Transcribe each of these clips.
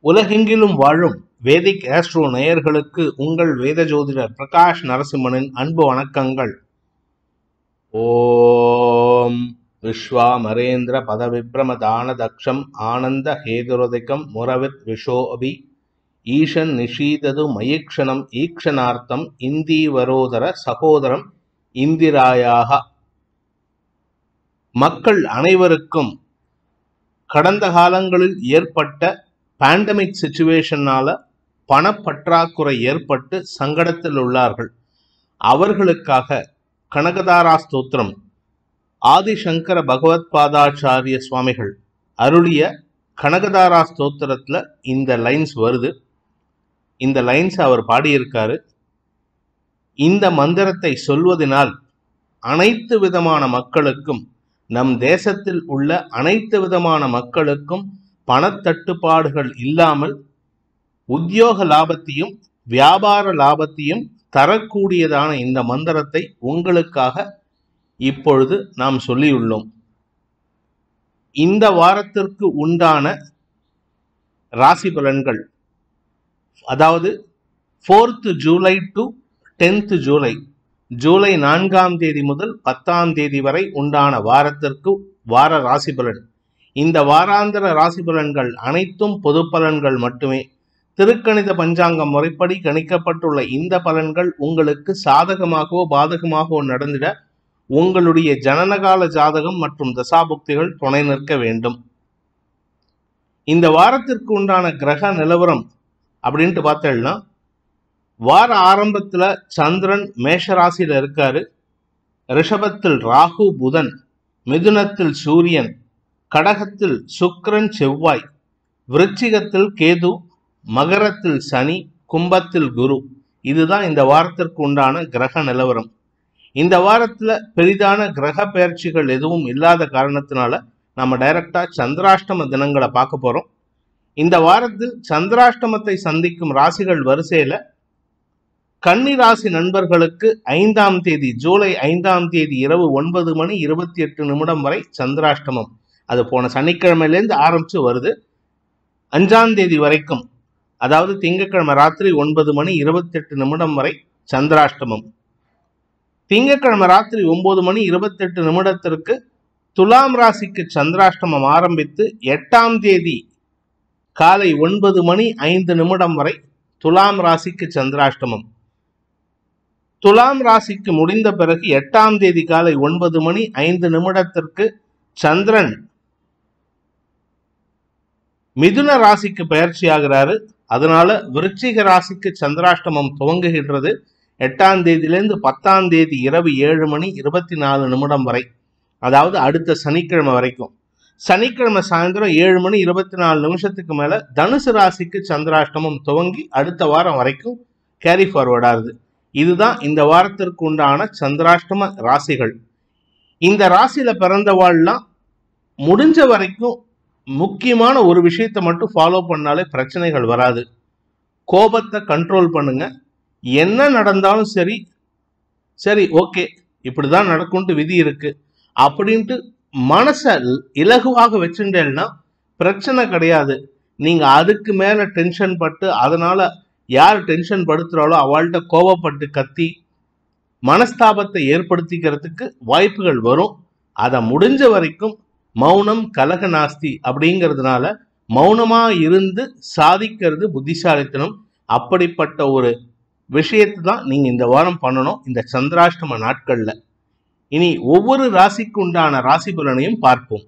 உலகெங்கிலும் வாழும் வேதிக் ஆஸ்ட்ரோ நேயர்களுக்கு உங்கள் வேத ஜோதிடர் பிரகாஷ் நரசிம்மனின் அன்பு வணக்கங்கள் ஓம் விஸ்வாமரேந்திர பதவிப்ரம தான தக்ஷம் ஆனந்த ஹேதுரதிகம் முரவித் விஷோபி ஈஷன் நிஷீதது மயிக்ஷணம் ஈக்ஷணார்த்தம் இந்தீவரோதர சகோதரம் இந்திராயாக மக்கள் அனைவருக்கும் கடந்த காலங்களில் ஏற்பட்ட பேண்டமிக் சுச்சுவேஷனால பணப்பற்றாக்குறை ஏற்பட்டு சங்கடத்தில் உள்ளார்கள் அவர்களுக்காக கனகதாரா ஸ்தோத்திரம் ஆதிசங்கர பகவத் பாதாச்சாரிய சுவாமிகள் அருளிய கனகதாரா ஸ்தோத்திரத்துல இந்த லைன்ஸ் வருது இந்த லைன்ஸ் அவர் பாடியிருக்காரு இந்த மந்திரத்தை சொல்வதனால் அனைத்து விதமான மக்களுக்கும் நம் தேசத்தில் உள்ள அனைத்து விதமான மக்களுக்கும் பணத்தட்டுப்பாடுகள் இல்லாமல் உத்தியோக லாபத்தையும் வியாபார லாபத்தையும் தரக்கூடியதான இந்த மந்திரத்தை உங்களுக்காக இப்பொழுது நாம் சொல்லியுள்ளோம் இந்த வாரத்திற்கு உண்டான ராசி பலன்கள் அதாவது fourth July to tenth July ஜூலை நான்காம் தேதி முதல் பத்தாம் தேதி வரை உண்டான வாரத்திற்கு வார ராசி பலன் இந்த வாராந்திர ராசி பலன்கள் அனைத்தும் பொது பலன்கள் மட்டுமே திருக்கணித பஞ்சாங்கம் முறைப்படி கணிக்கப்பட்டுள்ள இந்த பலன்கள் உங்களுக்கு சாதகமாகவோ பாதகமாகவோ நடந்திட உங்களுடைய ஜனனகால ஜாதகம் மற்றும் தசாபுக்திகள் துணை நிற்க வேண்டும் இந்த வாரத்திற்கு உண்டான கிரக நிலவரம் அப்படின்ட்டு பார்த்தேன்னா வார ஆரம்பத்துல சந்திரன் மேஷராசியில இருக்காரு ரிஷபத்தில் ராகு புதன் மிதுனத்தில் சூரியன் கடகத்தில் சுக்கிரன் செவ்வாய் விருச்சிகத்தில் கேது மகரத்தில் சனி கும்பத்தில் குரு இதுதான் இந்த வாரத்திற்கு உண்டான கிரக நிலவரம் இந்த வாரத்துல பெரிதான கிரக பயிற்சிகள் எதுவும் இல்லாத காரணத்தினால நம்ம டைரக்டா சந்திராஷ்டம தினங்களை பார்க்க போறோம் இந்த வாரத்தில் சந்திராஷ்டமத்தை சந்திக்கும் ராசிகள் வரிசையில கன்னி ராசி நண்பர்களுக்கு ஐந்தாம் தேதி ஜூலை ஐந்தாம் தேதி இரவு ஒன்பது மணி இருபத்தி எட்டு நிமிடம் வரை சந்திராஷ்டமம் அது போன சனிக்கிழமையிலேருந்து ஆரம்பிச்சு வருது அஞ்சாம் தேதி வரைக்கும் அதாவது திங்கட்கிழமை ராத்திரி ஒன்பது மணி இருபத்தெட்டு நிமிடம் வரை சந்திராஷ்டமம் திங்கட்கிழமை ராத்திரி ஒன்பது மணி இருபத்தெட்டு நிமிடத்திற்கு துலாம் ராசிக்கு சந்திராஷ்டமம் ஆரம்பித்து எட்டாம் தேதி காலை ஒன்பது மணி ஐந்து நிமிடம் வரை துலாம் ராசிக்கு சந்திராஷ்டமம் துலாம் ராசிக்கு முடிந்த பிறகு எட்டாம் தேதி காலை ஒன்பது மணி ஐந்து நிமிடத்திற்கு சந்திரன் மிதுன ராசிக்கு பயிற்சி ஆகிறாரு அதனால விருச்சிக ராசிக்கு சந்திராஷ்டமம் துவங்குகின்றது எட்டாம் தேதியிலேருந்து பத்தாம் தேதி இரவு ஏழு மணி இருபத்தி நாலு நிமிடம் வரை அதாவது அடுத்த சனிக்கிழமை வரைக்கும் சனிக்கிழமை சாயந்தரம் ஏழு மணி இருபத்தி நாலு நிமிஷத்துக்கு மேல தனுசு ராசிக்கு சந்திராஷ்டமம் துவங்கி அடுத்த வாரம் வரைக்கும் கேரி ஃபார்வர்ட் ஆகுது இதுதான் இந்த வாரத்திற்கு உண்டான சந்திராஷ்டம ராசிகள் இந்த ராசியில பிறந்தவாள்லாம் முடிஞ்ச வரைக்கும் முக்கியமான ஒரு விஷயத்தை மட்டும் ஃபாலோ பண்ணாலே பிரச்சனைகள் வராது கோபத்தை கண்ட்ரோல் பண்ணுங்க என்ன நடந்தாலும் சரி சரி ஓகே இப்படிதான் நடக்கும்ட்டு விதி இருக்கு அப்படின்ட்டு மனசை இலகுவாக வச்சுட்டேன்னா பிரச்சனை கிடையாது நீங்க அதுக்கு மேல டென்ஷன் பட்டு அதனால யார் டென்ஷன் படுத்துறாளோ அவள்கிட்ட கோபப்பட்டு கத்தி மனஸ்தாபத்தை ஏற்படுத்திக்கிறதுக்கு வாய்ப்புகள் வரும் அதை முடிஞ்ச வரைக்கும் மௌனம் கலக நாஸ்தி அப்படிங்கிறதுனால மௌனமா இருந்து சாதிக்கிறது புத்திசாலித்தனம் அப்படிப்பட்ட ஒரு விஷயத்தை தான் நீங்க இந்த வாரம் பண்ணணும் இந்த சந்திராஷ்டம நாட்கள்ல இனி ஒவ்வொரு ராசிக்கு உண்டான ராசி பலனையும் பார்ப்போம்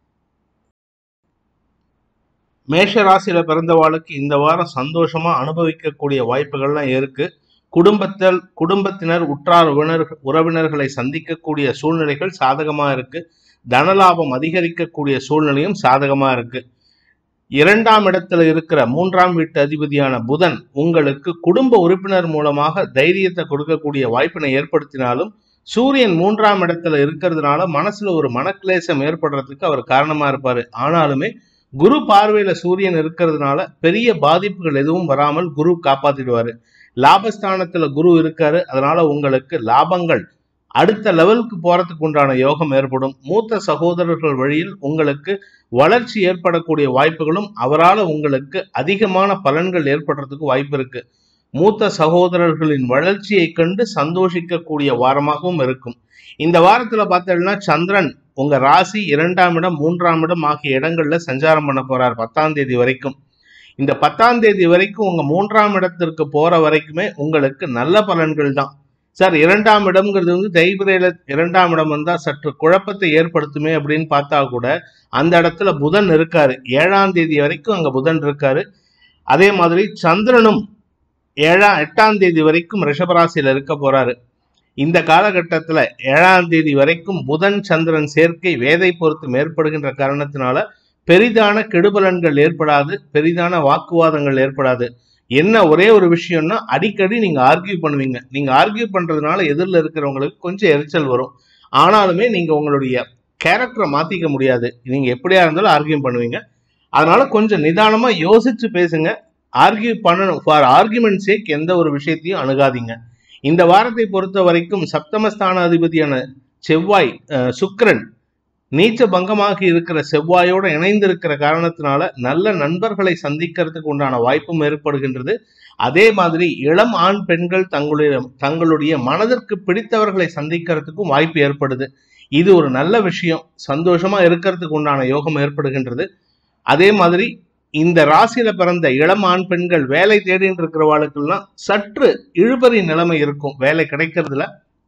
மேஷ ராசியில பிறந்தவாளுக்கு இந்த வாரம் சந்தோஷமா அனுபவிக்கக்கூடிய வாய்ப்புகள்லாம் இருக்கு குடும்பத்தில் குடும்பத்தினர் உற்றார் உறவினர்கள் உறவினர்களை சந்திக்கக்கூடிய சூழ்நிலைகள் சாதகமா இருக்கு தனலாபம் அதிகரிக்கக்கூடிய சூழ்நிலையும் சாதகமா இருக்கு இரண்டாம் இடத்துல இருக்கிற மூன்றாம் வீட்டு அதிபதியான புதன் உங்களுக்கு குடும்ப உறுப்பினர் மூலமாக தைரியத்தை கொடுக்கக்கூடிய வாய்ப்பினை ஏற்படுத்தினாலும் சூரியன் மூன்றாம் இடத்துல இருக்கிறதுனால மனசுல ஒரு மனக்லேசம் ஏற்படுறதுக்கு அவர் காரணமா இருப்பாரு ஆனாலுமே குரு பார்வையில சூரியன் இருக்கிறதுனால பெரிய பாதிப்புகள் எதுவும் வராமல் குரு காப்பாத்திடுவாரு லாபஸ்தானத்துல குரு இருக்காரு அதனால உங்களுக்கு லாபங்கள் அடுத்த லெவலுக்கு போறதுக்கு உண்டான யோகம் ஏற்படும் மூத்த சகோதரர்கள் வழியில் உங்களுக்கு வளர்ச்சி ஏற்படக்கூடிய வாய்ப்புகளும் அவரால் உங்களுக்கு அதிகமான பலன்கள் ஏற்படுறதுக்கு வாய்ப்பு இருக்கு மூத்த சகோதரர்களின் வளர்ச்சியை கண்டு சந்தோஷிக்கக்கூடிய வாரமாகவும் இருக்கும் இந்த வாரத்துல பார்த்தீங்கன்னா சந்திரன் உங்க ராசி இரண்டாம் இடம் மூன்றாம் இடம் ஆகிய இடங்கள்ல சஞ்சாரம் பண்ண போறார் பத்தாம் தேதி வரைக்கும் இந்த பத்தாம் தேதி வரைக்கும் உங்க மூன்றாம் இடத்திற்கு போற வரைக்குமே உங்களுக்கு நல்ல பலன்கள் தான் சார் இரண்டாம் இடம்ங்கிறது வந்து தைபிரையில இரண்டாம் இடம் வந்தா சற்று குழப்பத்தை ஏற்படுத்துமே அப்படின்னு பார்த்தா கூட அந்த இடத்துல புதன் இருக்காரு ஏழாம் தேதி வரைக்கும் அங்க புதன் இருக்காரு அதே மாதிரி சந்திரனும் ஏழாம் எட்டாம் தேதி வரைக்கும் ரிஷபராசியில இருக்க போறாரு இந்த காலகட்டத்துல ஏழாம் தேதி வரைக்கும் புதன் சந்திரன் சேர்க்கை வேதை பொறுத்து ஏற்படுகின்ற காரணத்தினால பெரிதான கெடுபலன்கள் ஏற்படாது பெரிதான வாக்குவாதங்கள் ஏற்படாது என்ன ஒரே ஒரு விஷயம்னா அடிக்கடி நீங்க ஆர்கியூ பண்ணுவீங்க நீங்க ஆர்கியூ பண்றதுனால எதிரில் இருக்கிறவங்களுக்கு கொஞ்சம் எரிச்சல் வரும் ஆனாலுமே நீங்க உங்களுடைய கேரக்டரை மாத்திக்க முடியாது நீங்க எப்படியா இருந்தாலும் ஆர்கியூ பண்ணுவீங்க அதனால கொஞ்சம் நிதானமா யோசிச்சு பேசுங்க ஆர்கியூ பண்ணணும் ஃபார் ஆர்குமெண்ட் சேக் எந்த ஒரு விஷயத்தையும் அணுகாதீங்க இந்த வாரத்தை பொறுத்த வரைக்கும் சப்தமஸ்தான அதிபதியான செவ்வாய் அஹ், சுக்கிரன் நீச்ச பங்கமாக இருக்கிற செவ்வாயோடு இணைந்திருக்கிற காரணத்தினால நல்ல நண்பர்களை சந்திக்கிறதுக்கு உண்டான வாய்ப்பும் ஏற்படுகின்றது அதே மாதிரி இளம் ஆண் பெண்கள் தங்களுடைய தங்களுடைய மனதிற்கு பிடித்தவர்களை சந்திக்கிறதுக்கும் வாய்ப்பு ஏற்படுது இது ஒரு நல்ல விஷயம் சந்தோஷமா இருக்கிறதுக்கு உண்டான யோகம் ஏற்படுகின்றது அதே மாதிரி இந்த ராசியில பிறந்த இளம் ஆண் பெண்கள் வேலை தேடிட்டு இருக்கிறவாளுக்கெல்லாம் சற்று இழுபறி நிலைமை இருக்கும் வேலை கிடைக்கிறதுல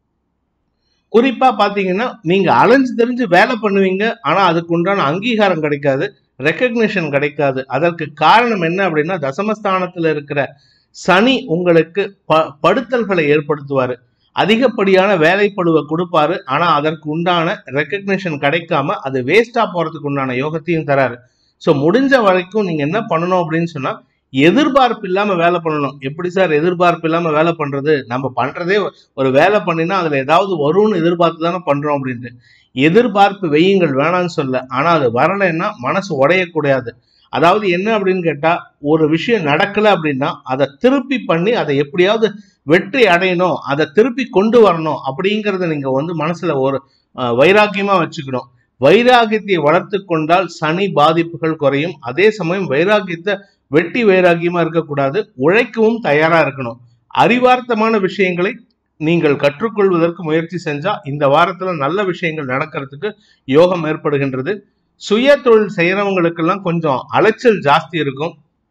குறிப்பா பாத்தீங்கன்னா நீங்க அலைஞ்சு தெரிஞ்சு வேலை பண்ணுவீங்க ஆனா அதுக்கு உண்டான அங்கீகாரம் கிடைக்காது ரெக்கக்னிஷன் கிடைக்காது அதற்கு காரணம் என்ன அப்படின்னா தசமஸ்தானத்துல இருக்கிற சனி உங்களுக்கு ப படுத்தல்களை ஏற்படுத்துவாரு அதிகப்படியான வேலைப்பழுவை கொடுப்பாரு ஆனா அதற்கு உண்டான ரெக்கக்னிஷன் கிடைக்காம அது வேஸ்டா போறதுக்கு உண்டான யோகத்தையும் தராரு ஸோ முடிஞ்ச வரைக்கும் நீங்க என்ன பண்ணணும் அப்படின்னு சொன்னா எதிர்பார்ப்பு இல்லாம வேலை பண்ணணும் எப்படி சார் எதிர்பார்ப்பு இல்லாம வேலை பண்றது நம்ம பண்றதே ஒரு வேலை பண்ணினா அதுல ஏதாவது வரும்னு எதிர்பார்த்து தானே பண்றோம் அப்படின்ட்டு எதிர்பார்ப்பு வெய்யுங்கள் வேணாம்னு சொல்ல ஆனா அது வரலைன்னா மனசு உடையக்கூடாது அதாவது என்ன அப்படின்னு கேட்டா ஒரு விஷயம் நடக்கல அப்படின்னா அதை திருப்பி பண்ணி அதை எப்படியாவது வெற்றி அடையணும் அதை திருப்பி கொண்டு வரணும் அப்படிங்கிறத நீங்க வந்து மனசுல ஒரு அஹ், வைராக்கியமா வச்சுக்கணும் வைராகியத்தை வளர்த்து கொண்டால் சனி பாதிப்புகள் குறையும் அதே சமயம் வைராகியத்தை வெட்டி வைராகியமா இருக்கக்கூடாது உழைக்கவும் தயாரா இருக்கணும் அறிவார்த்தமான விஷயங்களை நீங்கள் கற்றுக்கொள்வதற்கு முயற்சி செஞ்சா இந்த வாரத்துல நல்ல விஷயங்கள் நடக்கிறதுக்கு யோகம் ஏற்படுகின்றது சுய தொழில் செய்யறவங்களுக்கெல்லாம் கொஞ்சம் அலைச்சல் ஜாஸ்தி இருக்கும்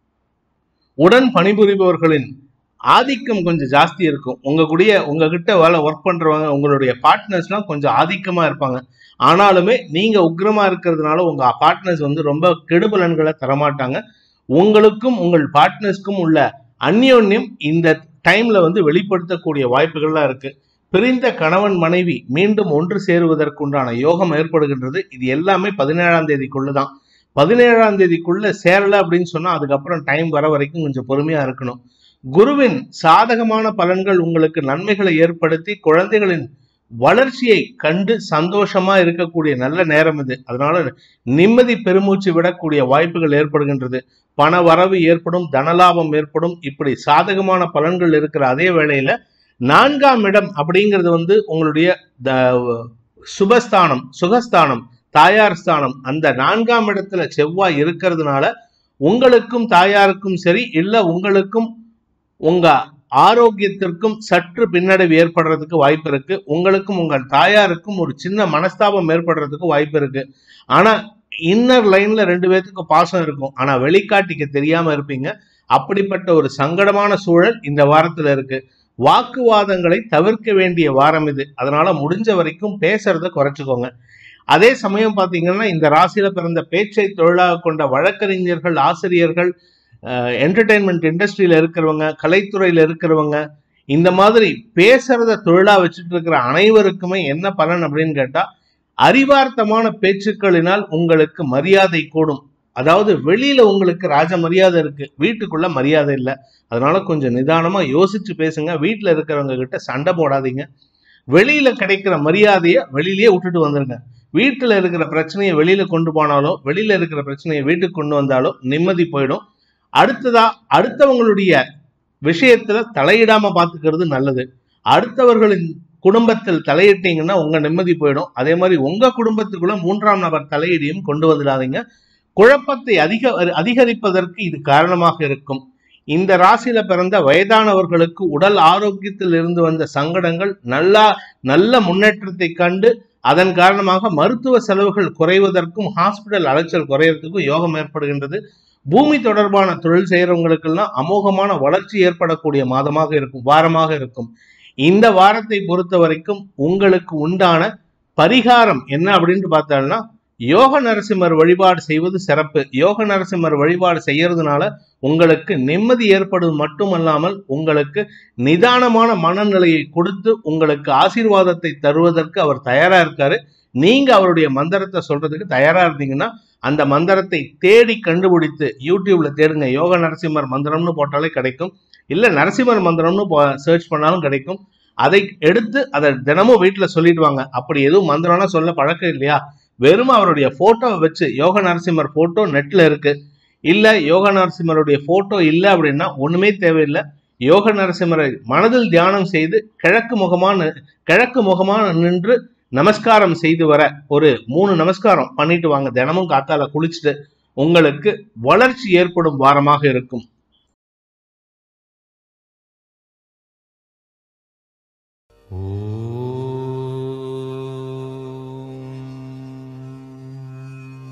உடன் பணிபுரிபவர்களின் ஆதிக்கம் கொஞ்சம் ஜாஸ்தி இருக்கும் உங்க கூடிய உங்ககிட்ட வேலை ஒர்க் பண்றவங்க உங்களுடைய பார்ட்னர்ஸ்லாம் கொஞ்சம் ஆதிக்கமா இருப்பாங்க ஆனாலுமே நீங்க உக்ரமா இருக்கிறதுனால உங்க பார்ட்னர்ஸ் வந்து ரொம்ப கெடுபலன்களை தரமாட்டாங்க உங்களுக்கும் உங்கள் பார்ட்னர்ஸ்க்கும் உள்ள அந்யோன்யம் இந்த டைம்ல வந்து வெளிப்படுத்தக்கூடிய வாய்ப்புகள்லாம் இருக்கு பிரிந்த கணவன் மனைவி மீண்டும் ஒன்று சேருவதற்குண்டான யோகம் ஏற்படுகின்றது இது எல்லாமே பதினேழாம் தேதிக்குள்ளதான் பதினேழாம் தேதிக்குள்ள சேரல அப்படின்னு சொன்னா அதுக்கப்புறம் டைம் வர வரைக்கும் கொஞ்சம் பொறுமையா இருக்கணும் குருவின் சாதகமான பலன்கள் உங்களுக்கு நன்மைகளை ஏற்படுத்தி குழந்தைகளின் வளர்ச்சியை கண்டு சந்தோஷமா இருக்கக்கூடிய நல்ல நேரம் இது அதனால நிம்மதி பெருமூச்சு விடக்கூடிய வாய்ப்புகள் ஏற்படுகின்றது பண வரவு ஏற்படும் தனலாபம் ஏற்படும் இப்படி சாதகமான பலன்கள் இருக்கிற அதே வேளையில நான்காம் இடம் அப்படிங்கிறது வந்து உங்களுடைய த- சுபஸ்தானம் சுகஸ்தானம் தாயார் ஸ்தானம் அந்த நான்காம் இடத்துல செவ்வாய் இருக்கிறதுனால உங்களுக்கும் தாயாருக்கும் சரி இல்ல உங்களுக்கும் உங்க ஆரோக்கியத்திற்கும் சற்று பின்னடைவு ஏற்படுறதுக்கு வாய்ப்பு இருக்கு உங்களுக்கும் உங்கள் தாயாருக்கும் ஒரு சின்ன மனஸ்தாபம் ஏற்படுறதுக்கு வாய்ப்பு இருக்கு ஆனா இன்னர் லைன்ல ரெண்டு பேர்த்துக்கு பாசம் இருக்கும் ஆனா வெளிக்காட்டிக்க தெரியாம இருப்பீங்க அப்படிப்பட்ட ஒரு சங்கடமான சூழல் இந்த வாரத்துல இருக்கு வாக்குவாதங்களை தவிர்க்க வேண்டிய வாரம் இது அதனால முடிஞ்ச வரைக்கும் பேசுறத குறைச்சுக்கோங்க அதே சமயம் பாத்தீங்கன்னா இந்த ராசியில பிறந்த பேச்சை தொழிலாக கொண்ட வழக்கறிஞர்கள் ஆசிரியர்கள் என்டர்டெயின்மெண்ட் இண்டஸ்ட்ரியில இருக்கிறவங்க கலைத்துறையில இருக்கிறவங்க இந்த மாதிரி பேசுறத தொழிலா வச்சுட்டு இருக்கிற அனைவருக்குமே என்ன பலன் அப்படின்னு கேட்டா அறிவார்த்தமான பேச்சுக்களினால் உங்களுக்கு மரியாதை கூடும் அதாவது வெளியில உங்களுக்கு ராஜ மரியாதை இருக்கு வீட்டுக்குள்ள மரியாதை இல்லை அதனால கொஞ்சம் நிதானமா யோசிச்சு பேசுங்க வீட்டுல இருக்கிறவங்க கிட்ட சண்டை போடாதீங்க வெளியில கிடைக்கிற மரியாதையை வெளியிலேயே விட்டுட்டு வந்துருங்க வீட்டுல இருக்கிற பிரச்சனையை வெளியில கொண்டு போனாலோ வெளியில இருக்கிற பிரச்சனையை வீட்டுக்கு கொண்டு வந்தாலோ நிம்மதி போயிடும் அடுத்ததா அடுத்தவங்களுடைய விஷயத்துல தலையிடாம பாத்துக்கிறது நல்லது அடுத்தவர்களின் குடும்பத்தில் தலையிட்டீங்கன்னா உங்க நிம்மதி போயிடும் அதே மாதிரி உங்க குடும்பத்துக்குள்ள மூன்றாம் நபர் தலையீடையும் கொண்டு வந்துடாதீங்க குழப்பத்தை அதிக அதிகரிப்பதற்கு இது காரணமாக இருக்கும் இந்த ராசியில பிறந்த வயதானவர்களுக்கு உடல் ஆரோக்கியத்தில் இருந்து வந்த சங்கடங்கள் நல்லா நல்ல முன்னேற்றத்தை கண்டு அதன் காரணமாக மருத்துவ செலவுகள் குறைவதற்கும் ஹாஸ்பிட்டல் அலைச்சல் குறையறதுக்கும் யோகம் ஏற்படுகின்றது பூமி தொடர்பான தொழில் செய்யறவங்களுக்கெல்லாம் அமோகமான வளர்ச்சி ஏற்படக்கூடிய மாதமாக இருக்கும் வாரமாக இருக்கும் இந்த வாரத்தை பொறுத்த வரைக்கும் உங்களுக்கு உண்டான பரிகாரம் என்ன அப்படின்னு பார்த்தோம்னா யோக நரசிம்மர் வழிபாடு செய்வது சிறப்பு யோக நரசிம்மர் வழிபாடு செய்யறதுனால உங்களுக்கு நிம்மதி ஏற்படுவது மட்டுமல்லாமல் உங்களுக்கு நிதானமான மனநிலையை கொடுத்து உங்களுக்கு ஆசீர்வாதத்தை தருவதற்கு அவர் தயாரா இருக்காரு நீங்க அவருடைய மந்திரத்தை சொல்றதுக்கு தயாரா இருந்தீங்கன்னா அந்த மந்திரத்தை தேடி கண்டுபிடித்து யூடியூப்ல தேடுங்க யோக நரசிம்மர் மந்திரம்னு போட்டாலே கிடைக்கும் இல்ல நரசிம்மர் மந்திரம்னு சர்ச் பண்ணாலும் கிடைக்கும் அதை எடுத்து அதை தினமும் வீட்டுல சொல்லிடுவாங்க அப்படி எதுவும் மந்திரம்னா சொல்ல பழக்கம் இல்லையா வெறும் அவருடைய போட்டோவை வச்சு யோக நரசிம்மர் போட்டோ நெட்ல இருக்கு இல்ல யோக நரசிம்மருடைய போட்டோ இல்லை அப்படின்னா ஒண்ணுமே தேவையில்லை யோக நரசிம்மரை மனதில் தியானம் செய்து கிழக்கு முகமான கிழக்கு முகமான நின்று நமஸ்காரம் செய்து வர ஒரு மூணு நமஸ்காரம் பண்ணிட்டு வாங்க தினமும் காத்தால குளிச்சுட்டு உங்களுக்கு வளர்ச்சி ஏற்படும் வாரமாக இருக்கும் ஓ